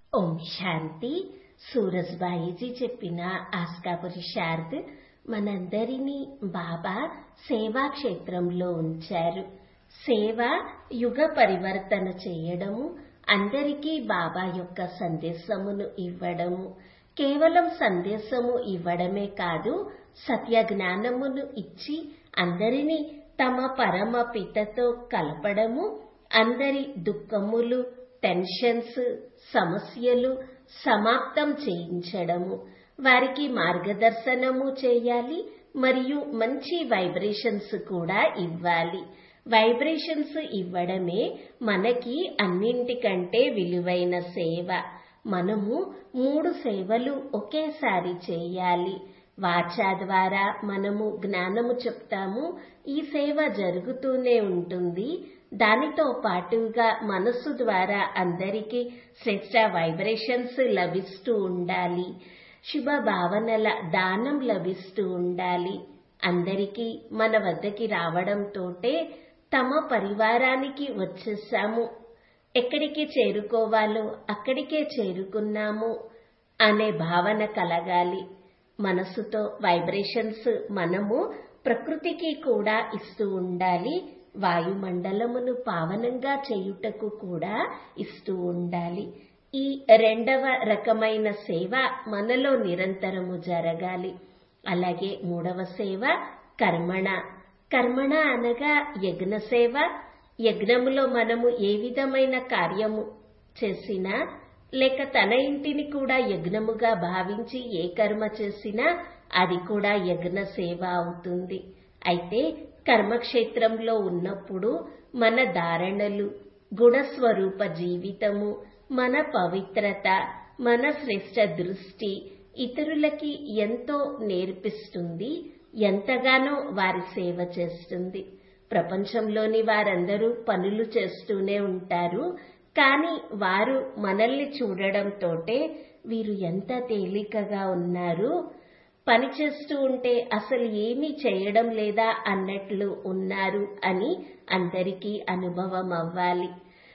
ఓం శాంతి సూరజ్బాయిజీ చెప్పిన ఆస్కాపురి శారద్ మనందరినీ బాబా సేవా క్షేత్రంలో ఉంచారు సేవ యుగ పరివర్తన చేయడము అందరికీ బాబా యొక్క సందేశమును ఇవ్వడము కేవలం సందేశము ఇవ్వడమే కాదు సత్య జ్ఞానమును ఇచ్చి అందరినీ తమ పరమ పితతో కలపడము అందరి దుఃఖములు టెన్షన్స్ సమస్యలు సమాప్తం చేయించడము వారికి మార్గదర్శనము చేయాలి మరియు మంచి వైబ్రేషన్స్ కూడా ఇవ్వాలి వైబ్రేషన్స్ ఇవ్వడమే మనకి అన్నింటికంటే విలువైన సేవ మనము మూడు సేవలు ఒకేసారి చేయాలి వాచా ద్వారా మనము జ్ఞానము చెప్తాము ఈ సేవ జరుగుతూనే ఉంటుంది దానితో పాటుగా మనస్సు ద్వారా అందరికీ శ్రేష్ట వైబ్రేషన్స్ లభిస్తూ ఉండాలి శుభ భావనల దానం లభిస్తూ ఉండాలి అందరికీ మన వద్దకి రావడంతోటే తమ పరివారానికి వచ్చేసాము ఎక్కడికి చేరుకోవాలో అక్కడికే చేరుకున్నాము అనే భావన కలగాలి మనసుతో వైబ్రేషన్స్ మనము ప్రకృతికి కూడా ఇస్తూ ఉండాలి వాయుమండలమును పావనంగా చేయుటకు కూడా ఇస్తూ ఉండాలి ఈ రెండవ రకమైన సేవ మనలో నిరంతరము జరగాలి అలాగే మూడవ సేవ కర్మణ కర్మణ అనగా యజ్ఞ సేవ యజ్ఞములో మనము ఏ విధమైన కార్యము చేసినా లేక తన ఇంటిని కూడా యజ్ఞముగా భావించి ఏ కర్మ చేసినా అది కూడా యజ్ఞ సేవ అవుతుంది అయితే కర్మక్షేత్రంలో ఉన్నప్పుడు మన ధారణలు గుణస్వరూప జీవితము మన పవిత్రత మన శ్రేష్ట దృష్టి ఇతరులకి ఎంతో నేర్పిస్తుంది ఎంతగానో వారి సేవ చేస్తుంది ప్రపంచంలోని వారందరూ పనులు చేస్తూనే ఉంటారు కానీ వారు మనల్ని చూడడంతోటే వీరు ఎంత తేలికగా ఉన్నారు పని చేస్తూ ఉంటే అసలు ఏమీ చేయడం లేదా అన్నట్లు ఉన్నారు అని అందరికీ అనుభవం అవ్వాలి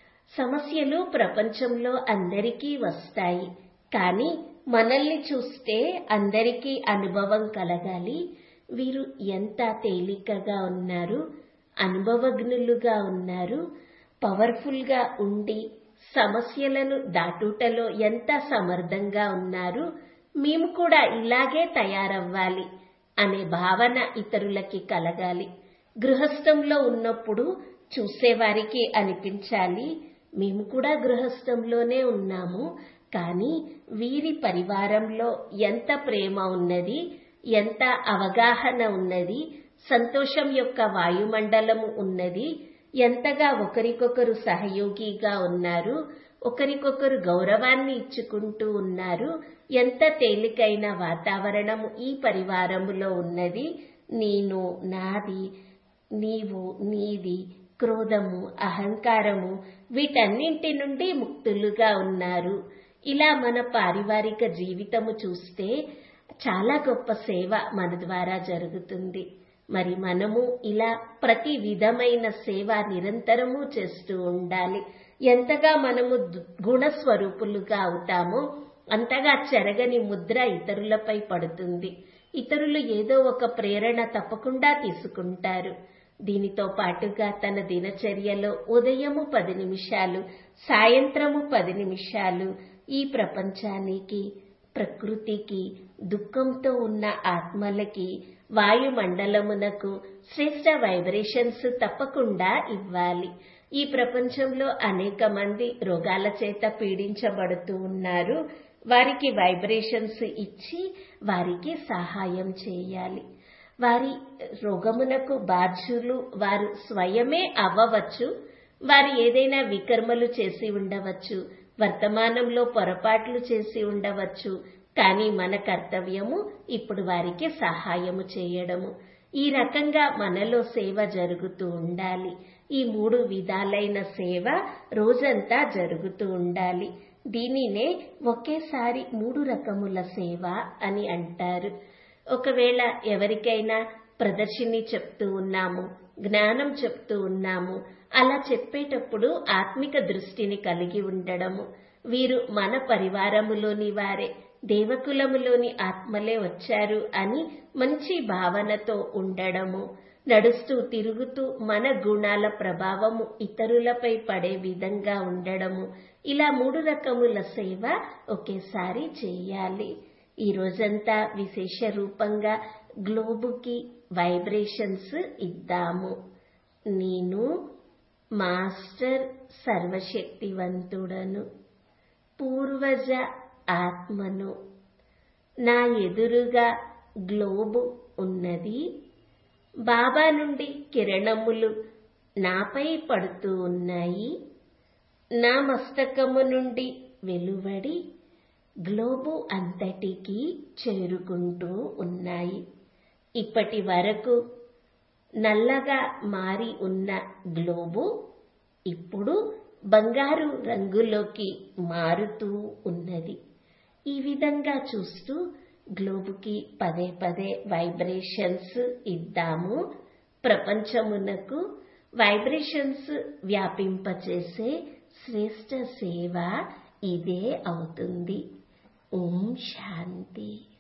సమస్యలు ప్రపంచంలో అందరికీ వస్తాయి కానీ మనల్ని చూస్తే అందరికీ అనుభవం కలగాలి వీరు ఎంత తేలికగా ఉన్నారు అనుభవజ్ఞులుగా ఉన్నారు పవర్ఫుల్ గా ఉండి సమస్యలను దాటుటలో ఎంత సమర్థంగా ఉన్నారు మేము కూడా ఇలాగే తయారవ్వాలి అనే భావన ఇతరులకి కలగాలి గృహస్థంలో ఉన్నప్పుడు చూసేవారికి అనిపించాలి మేము కూడా గృహస్థంలోనే ఉన్నాము కానీ వీరి పరివారంలో ఎంత ప్రేమ ఉన్నది ఎంత అవగాహన ఉన్నది సంతోషం యొక్క వాయుమండలము ఉన్నది ఎంతగా ఒకరికొకరు సహయోగిగా ఉన్నారు ఒకరికొకరు గౌరవాన్ని ఇచ్చుకుంటూ ఉన్నారు ఎంత తేలికైన వాతావరణము ఈ పరివారములో ఉన్నది నేను నాది నీవు నీది క్రోధము అహంకారము వీటన్నింటి నుండి ముక్తులుగా ఉన్నారు ఇలా మన పారివారిక జీవితము చూస్తే చాలా గొప్ప సేవ మన ద్వారా జరుగుతుంది మరి మనము ఇలా ప్రతి విధమైన సేవ నిరంతరము చేస్తూ ఉండాలి ఎంతగా మనము గుణస్వరూపులుగా అవుతామో అంతగా చెరగని ముద్ర ఇతరులపై పడుతుంది ఇతరులు ఏదో ఒక ప్రేరణ తప్పకుండా తీసుకుంటారు దీనితో పాటుగా తన దినచర్యలో ఉదయము పది నిమిషాలు సాయంత్రము పది నిమిషాలు ఈ ప్రపంచానికి ప్రకృతికి దుఃఖంతో ఉన్న ఆత్మలకి వాయుమండలమునకు శ్రేష్ట వైబ్రేషన్స్ తప్పకుండా ఇవ్వాలి ఈ ప్రపంచంలో అనేక మంది రోగాల చేత పీడించబడుతూ ఉన్నారు వారికి వైబ్రేషన్స్ ఇచ్చి వారికి సహాయం చేయాలి వారి రోగమునకు బాధ్యులు వారు స్వయమే అవ్వవచ్చు వారు ఏదైనా వికర్మలు చేసి ఉండవచ్చు వర్తమానంలో పొరపాట్లు చేసి ఉండవచ్చు కానీ మన కర్తవ్యము ఇప్పుడు వారికి సహాయము చేయడము ఈ రకంగా మనలో సేవ జరుగుతూ ఉండాలి ఈ మూడు విధాలైన సేవ రోజంతా జరుగుతూ ఉండాలి దీనినే ఒకేసారి మూడు రకముల సేవ అని అంటారు ఒకవేళ ఎవరికైనా ప్రదర్శిని చెప్తూ ఉన్నాము జ్ఞానం చెప్తూ ఉన్నాము అలా చెప్పేటప్పుడు ఆత్మిక దృష్టిని కలిగి ఉండడము వీరు మన పరివారములోని వారే దేవకులములోని ఆత్మలే వచ్చారు అని మంచి భావనతో ఉండడము నడుస్తూ తిరుగుతూ మన గుణాల ప్రభావము ఇతరులపై పడే విధంగా ఉండడము ఇలా మూడు రకముల సేవ ఒకేసారి చేయాలి ఈ రోజంతా విశేష రూపంగా గ్లోబుకి వైబ్రేషన్స్ ఇద్దాము నేను మాస్టర్ సర్వశక్తివంతుడను పూర్వజ ఆత్మను నా ఎదురుగా గ్లోబు ఉన్నది బాబా నుండి కిరణములు నాపై పడుతూ ఉన్నాయి నా మస్తకము నుండి వెలువడి గ్లోబు అంతటికి చేరుకుంటూ ఉన్నాయి ఇప్పటి వరకు నల్లగా మారి ఉన్న గ్లోబు ఇప్పుడు బంగారు రంగులోకి మారుతూ ఉన్నది ఈ విధంగా చూస్తూ గ్లోబుకి పదే పదే వైబ్రేషన్స్ ఇద్దాము ప్రపంచమునకు వైబ్రేషన్స్ వ్యాపింపచేసే శ్రేష్ట సేవ ఇదే అవుతుంది ఓం శాంతి